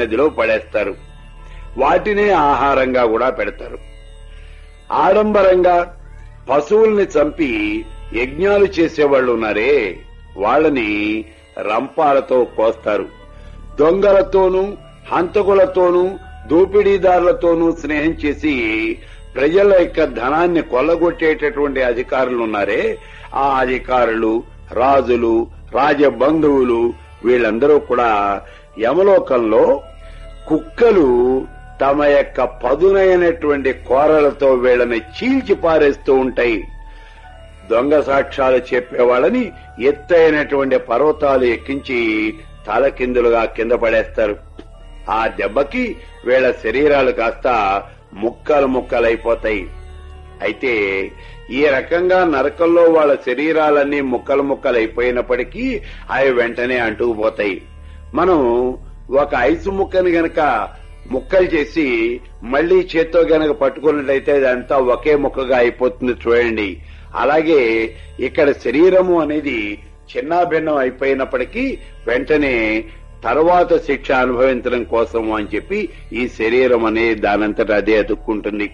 నదిలో పడేస్తారు వాటినే ఆహారంగా కూడా పెడతారు ఆడంబరంగా పశువుల్ని చంపి యజ్ఞాలు చేసేవాళ్ళు ఉన్నారే వాళ్ళని రంపాలతో కోస్తారు దొంగలతోనూ హంతకులతోనూ దోపిడీదారులతోనూ స్నేహం చేసి ప్రజల యొక్క ధనాన్ని కొల్లగొట్టేటటువంటి అధికారులు ఉన్నారే ఆ అధికారులు రాజులు రాజబంధువులు వీళ్ళందరూ కూడా యమలోకంలో కుక్కలు తమ యొక్క పదునైనటువంటి కోరలతో వీళ్ళని చీల్చి పారేస్తూ ఉంటాయి దొంగ సాక్ష్యాలు చెప్పేవాళ్ళని ఎత్తైనటువంటి పర్వతాలు ఎక్కించి తలకిందులుగా కింద పడేస్తారు ఆ దెబ్బకి వీళ్ళ శరీరాలు కాస్త ముక్కలు ముక్కలైపోతాయి అయితే ఈ రకంగా నరకంలో వాళ్ళ శరీరాలన్నీ ముక్కలు ముక్కలైపోయినప్పటికీ అవి వెంటనే అంటుకుపోతాయి మనం ఒక ఐసు ముక్కని గనక ముక్కలు చేసి మళ్లీ చేత్తో గనక పట్టుకున్నట్లయితే అదంతా ఒకే ముక్కగా అయిపోతుంది చూడండి అలాగే ఇక్కడ శరీరము అనేది చిన్నాభిన్నం అయిపోయినప్పటికీ వెంటనే తర్వాత శిక్ష అనుభవించడం కోసం అని చెప్పి ఈ శరీరం అనేది దానంతట అదే అతుక్కుంటుంది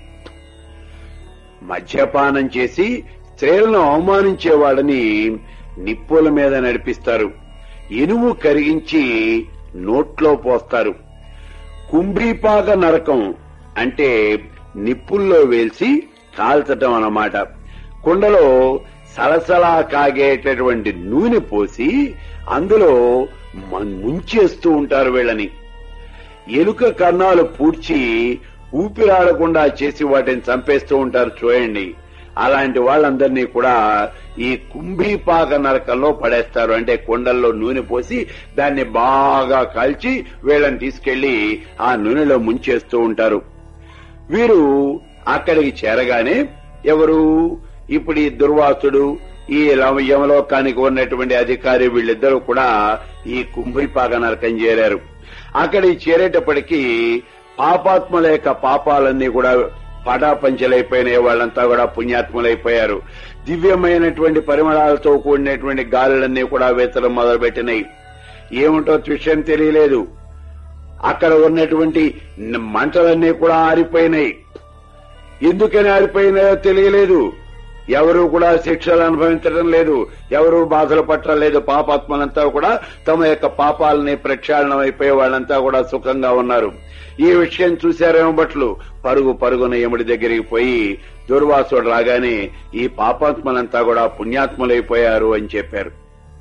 మద్యపానం చేసి స్త్రీలను అవమానించే వాళ్ళని నిప్పుల మీద నడిపిస్తారు ఇనుము కరిగించి నోట్లో పోస్తారు కుంభీపాక నరకం అంటే నిప్పుల్లో వేల్చి కాల్చటం అన్నమాట కుండలో సలసలా కాగేటటువంటి నూనె పోసి అందులో మ- ముంచేస్తూ ఉంటారు వీళ్ళని ఎలుక కన్నాలు పూడ్చి ఊపిరాడకుండా చేసి వాటిని చంపేస్తూ ఉంటారు చూడండి అలాంటి వాళ్ళందరినీ కూడా ఈ కుంభీపాక నరకంలో పడేస్తారు అంటే కుండల్లో నూనె పోసి దాన్ని బాగా కాల్చి వీళ్ళని తీసుకెళ్లి ఆ నూనెలో ముంచేస్తూ ఉంటారు వీరు అక్కడికి చేరగానే ఎవరు ఇప్పుడు ఈ దుర్వాసుడు ఈ లవ- యమలోకానికి ఉన్నటువంటి అధికారి వీళ్ళిద్దరూ కూడా ఈ కుంభిపాక నరకం చేరారు అక్కడికి చేరేటప్పటికీ పాపాత్మల యొక్క పాపాలన్నీ కూడా పటాపంచలైపోయినాయి వాళ్ళంతా కూడా పుణ్యాత్ములైపోయారు దివ్యమైనటువంటి పరిమళాలతో కూడినటువంటి గాలులన్నీ కూడా వేతడం మొదలుపెట్టినాయి ఏమిటో విషయం తెలియలేదు అక్కడ ఉన్నటువంటి న- మంటలన్నీ కూడా ఆరిపోయినాయి ఎందుకని ఆరిపోయినాయో తెలియలేదు ఎవరు కూడా శిక్షలు అనుభవించడం లేదు ఎవరు బాధలు పట్టడం లేదు పాపాత్మలంతా కూడా తమ యొక్క పాపాలని ప్రక్షాళనం అయిపోయే వాళ్ళంతా కూడా సుఖంగా ఉన్నారు ఈ విషయం చూశారేమో బట్లు పరుగు పరుగున యముడి దగ్గరికి పోయి దుర్వాసుడు రాగానే ఈ పాపాత్మలంతా కూడా పుణ్యాత్ములైపోయారు అని చెప్పారు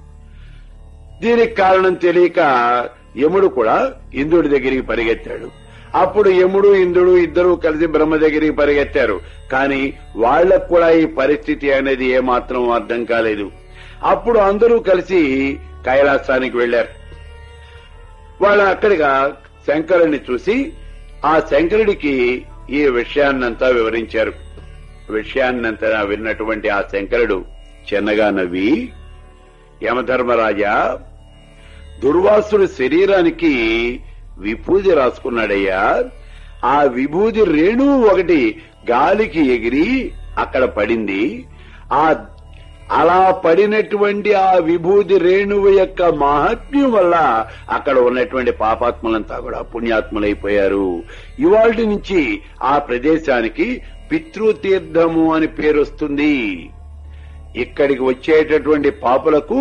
దీనికి కారణం తెలియక యముడు కూడా ఇంద్రుడి దగ్గరికి పరిగెత్తాడు అప్పుడు యముడు ఇంద్రుడు ఇద్దరూ కలిసి బ్రహ్మ దగ్గరికి పరిగెత్తారు కానీ వాళ్లకు కూడా ఈ పరిస్థితి అనేది ఏమాత్రం అర్థం కాలేదు అప్పుడు అందరూ కలిసి కైలాసానికి వెళ్లారు వాళ్ళు అక్కడిగా శంకరుడిని చూసి ఆ శంకరుడికి ఈ విషయాన్నంతా వివరించారు విషయాన్నంతా విన్నటువంటి ఆ శంకరుడు చిన్నగా నవ్వి యమధర్మరాజా దుర్వాసుడి శరీరానికి విభూది రాసుకున్నాడయ్యా ఆ విభూది రేణువు ఒకటి గాలికి ఎగిరి అక్కడ పడింది ఆ అలా పడినటువంటి ఆ విభూది రేణువు యొక్క మహాత్మ్యం వల్ల అక్కడ ఉన్నటువంటి పాపాత్ములంతా కూడా పుణ్యాత్ములైపోయారు ఇవాటి నుంచి ఆ ప్రదేశానికి పితృతీర్థము అని పేరు వస్తుంది ఇక్కడికి వచ్చేటటువంటి పాపులకు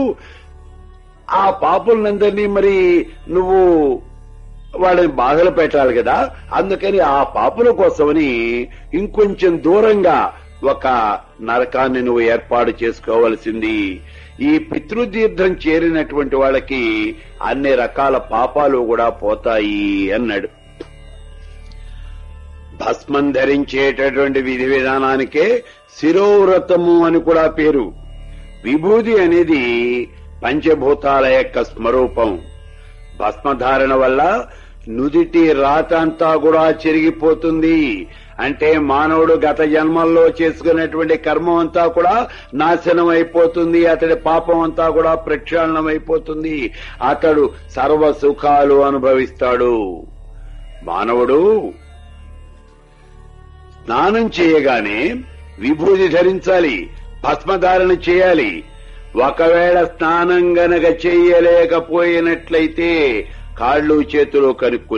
ఆ పాపులందరినీ మరి నువ్వు వాళ్ళని బాధలు పెట్టాలి కదా అందుకని ఆ పాపుల కోసమని ఇంకొంచెం దూరంగా ఒక నరకాన్ని నువ్వు ఏర్పాటు చేసుకోవలసింది ఈ పితృతీర్థం చేరినటువంటి వాళ్ళకి అన్ని రకాల పాపాలు కూడా పోతాయి అన్నాడు భస్మం ధరించేటటువంటి విధి విధానానికే శిరోవ్రతము అని కూడా పేరు విభూది అనేది పంచభూతాల యొక్క స్వరూపం భస్మధారణ వల్ల నుదిటి రాత అంతా కూడా చెరిగిపోతుంది అంటే మానవుడు గత జన్మల్లో చేసుకున్నటువంటి కర్మం అంతా కూడా నాశనం అయిపోతుంది అతడి పాపం అంతా కూడా ప్రక్షాళనం అయిపోతుంది అతడు సర్వ సుఖాలు అనుభవిస్తాడు మానవుడు స్నానం చేయగానే విభూది ధరించాలి భస్మధారణ చేయాలి ఒకవేళ స్నానం గనక చెయ్యలేకపోయినట్లయితే కాళ్ళు చేతులు కనుక్కు